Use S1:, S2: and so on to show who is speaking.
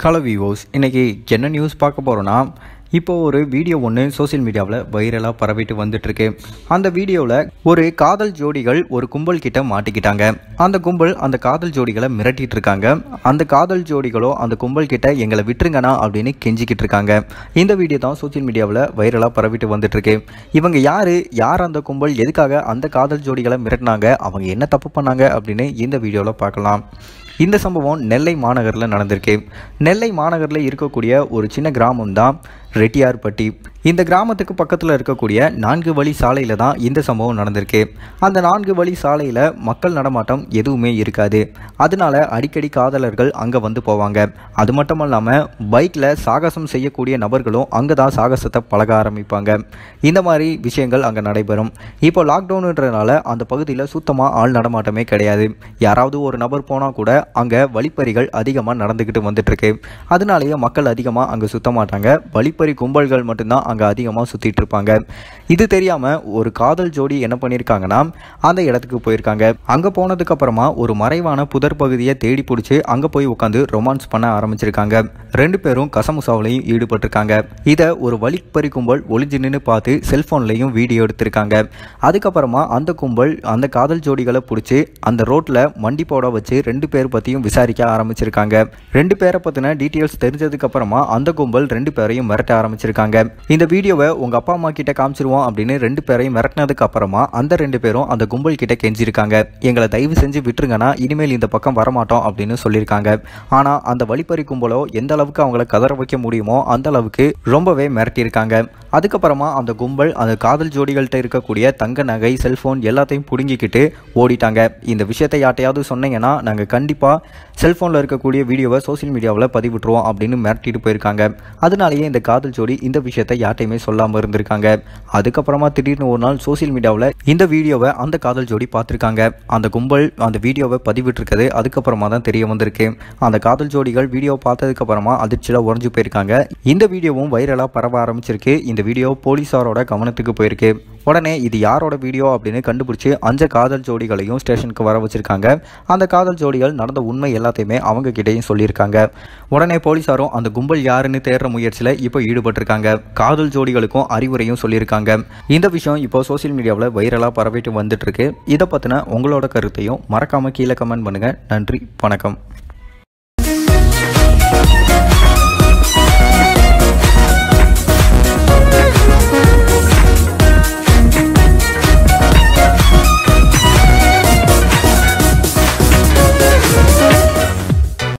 S1: hello விவோஸ் இன்றைக்கி என்ன news பார்க்க போகிறோன்னா இப்போ ஒரு வீடியோ ஒன்று சோஷியல் மீடியாவில் வைரலாக பரவிட்டு வந்துட்டுருக்கு அந்த வீடியோவில் ஒரு காதல் ஜோடிகள் ஒரு கும்பல் கிட்ட மாட்டிக்கிட்டாங்க அந்த கும்பல் அந்த காதல் ஜோடிகளை மிரட்டிட்டு இருக்காங்க அந்த காதல் ஜோடிகளோ அந்த கும்பல் கிட்ட எங்களை விட்டுருங்கண்ணா அப்படின்னு கெஞ்சிக்கிட்டு இருக்காங்க இந்த வீடியோ தான் சோஷியல் மீடியாவில் வைரலாக பரவிட்டு வந்துட்டுருக்கு இவங்க யார் யார் அந்த கும்பல் எதுக்காக அந்த காதல் ஜோடிகளை மிரட்டினாங்க அவங்க என்ன தப்பு பண்ணாங்க அப்படின்னு இந்த வீடியோவில் பார்க்கலாம் இந்த சம்பவம் நெல்லை மாநகரில் நடந்திருக்கு நெல்லை மாநகரில் இருக்கக்கூடிய ஒரு சின்ன கிராமம் தான் ரெட்டியார்பட்டி இந்த கிராமத்துக்கு பக்கத்தில் இருக்கக்கூடிய நான்கு வழி சாலையில் தான் இந்த சம்பவம் நடந்திருக்கு அந்த நான்கு வழி சாலையில் மக்கள் நடமாட்டம் எதுவுமே இருக்காது அதனால அடிக்கடி காதலர்கள் அங்கே வந்து போவாங்க அது மட்டும் இல்லாமல் பைக்கில் சாகசம் செய்யக்கூடிய நபர்களும் அங்கே தான் சாகசத்தை பழக ஆரம்பிப்பாங்க இந்த மாதிரி விஷயங்கள் அங்கே நடைபெறும் இப்போ லாக்டவுனுன்றனால அந்த பகுதியில் சுத்தமாக ஆள் நடமாட்டமே கிடையாது யாராவது ஒரு நபர் போனால் கூட அங்கே வழிப்பறிகள் அதிகமாக நடந்துக்கிட்டு வந்துட்டுருக்கு அதனாலேயே மக்கள் அதிகமாக அங்கே சுத்த மாட்டாங்க வழிப்பறி கும்பல்கள் மட்டும்தான் அங்கே அதிகமாக சுற்றிட்டு இருப்பாங்க இது தெரியாமல் ஒரு காதல் ஜோடி என்ன பண்ணியிருக்காங்கன்னா அந்த இடத்துக்கு போயிருக்காங்க அங்கே போனதுக்கு அப்புறமா ஒரு மறைவான புதர் பகுதியை தேடி பிடிச்சி அங்கே போய் உட்காந்து ரொமான்ஸ் பண்ண ஆரம்பிச்சிருக்காங்க ரெண்டு பேரும் கசமுசாவிலையும் ஈடுபட்டிருக்காங்க இதை ஒரு வழிப்பறி கும்பல் ஒளிஞ்சு நின்று பார்த்து செல்ஃபோன்லையும் வீடியோ எடுத்திருக்காங்க அதுக்கப்புறமா அந்த கும்பல் அந்த காதல் ஜோடிகளை பிடிச்சி அந்த ரோட்டில் மண்டி போட வச்சு ரெண்டு பேர் பற்றியும் விசாரிக்க ஆரம்பிச்சிருக்காங்க ரெண்டு பேரை பற்றின டீட்டெயில்ஸ் தெரிஞ்சதுக்கு அப்புறமா அந்த கும்பல் ரெண்டு பேரையும் மிரட்ட ஆரம்பிச்சிருக்காங்க இந்த வீடியோவை உங்கள் அப்பா அம்மா கிட்ட காமிச்சிருவோம் அப்படின்னு ரெண்டு பேரையும் மிரட்டினதுக்கு அப்புறமா அந்த ரெண்டு பேரும் அந்த கும்பல் கிட்ட கெஞ்சிருக்காங்க எங்களை தயவு செஞ்சு விட்டுருங்கன்னா இனிமேல் இந்த பக்கம் வரமாட்டோம் அப்படின்னு சொல்லியிருக்காங்க ஆனால் அந்த வழிப்பறி கும்பலோ எந்த அளவுக்கு அவங்கள கதற வைக்க முடியுமோ அந்த அளவுக்கு ரொம்பவே மிரட்டியிருக்காங்க அதுக்கப்புறமா அந்த கும்பல் அந்த காதல் ஜோடிகள்கிட்ட இருக்கக்கூடிய தங்க நகை செல்ஃபோன் எல்லாத்தையும் பிடுங்கிக்கிட்டு ஓடிட்டாங்க இந்த விஷயத்தை யார்ட்டையாவது சொன்னீங்கன்னா நாங்கள் கண்டிப்பாக செல்ஃபோனில் இருக்கக்கூடிய வீடியோவை சோஷியல் மீடியாவில் பதிவிட்டுருவோம் அப்படின்னு மிரட்டிட்டு போயிருக்காங்க அதனாலேயே இந்த காதல் ஜோடி இந்த விஷயத்தை யார்ட்டையுமே சொல்லாமல் இருந்திருக்காங்க அதுக்கப்புறமா திடீர்னு ஒரு நாள் சோஷியல் மீடியாவில் இந்த வீடியோவை அந்த காதல் ஜோடி பார்த்துருக்காங்க அந்த கும்பல் அந்த வீடியோவை பதிவிட்டிருக்கிறது அதுக்கப்புறமா தான் தெரிய வந்திருக்கு அந்த காதல் ஜோடிகள் வீடியோ பார்த்ததுக்கு அப்புறமா அதிர்ச்சியில் உறைஞ்சு போயிருக்காங்க இந்த வீடியோவும் வைரலாக பரவ ஆரம்பிச்சிருக்கு இந்த வீடியோ போலீஸாரோட கவனத்துக்கு போயிருக்கு உடனே இது யாரோட வீடியோ அப்படின்னு கண்டுபிடிச்சி அஞ்சு காதல் ஜோடிகளையும் ஸ்டேஷனுக்கு வர வச்சிருக்காங்க அந்த காதல் ஜோடிகள் நடந்த உண்மை எல்லாத்தையுமே அவங்க கிட்டேயும் சொல்லியிருக்காங்க உடனே போலீஸாரும் அந்த கும்பல் யாருன்னு தேடுற முயற்சியில் இப்போ ஈடுபட்டிருக்காங்க காதல் ஜோடிகளுக்கும் அறிவுரையும் சொல்லியிருக்காங்க இந்த விஷயம் இப்போ சோஷியல் மீடியாவில் வைரலாக பரவிட்டு வந்துட்டு இருக்கு இதை பற்றின உங்களோட கருத்தையும் மறக்காம கீழே கமெண்ட் பண்ணுங்க நன்றி வணக்கம்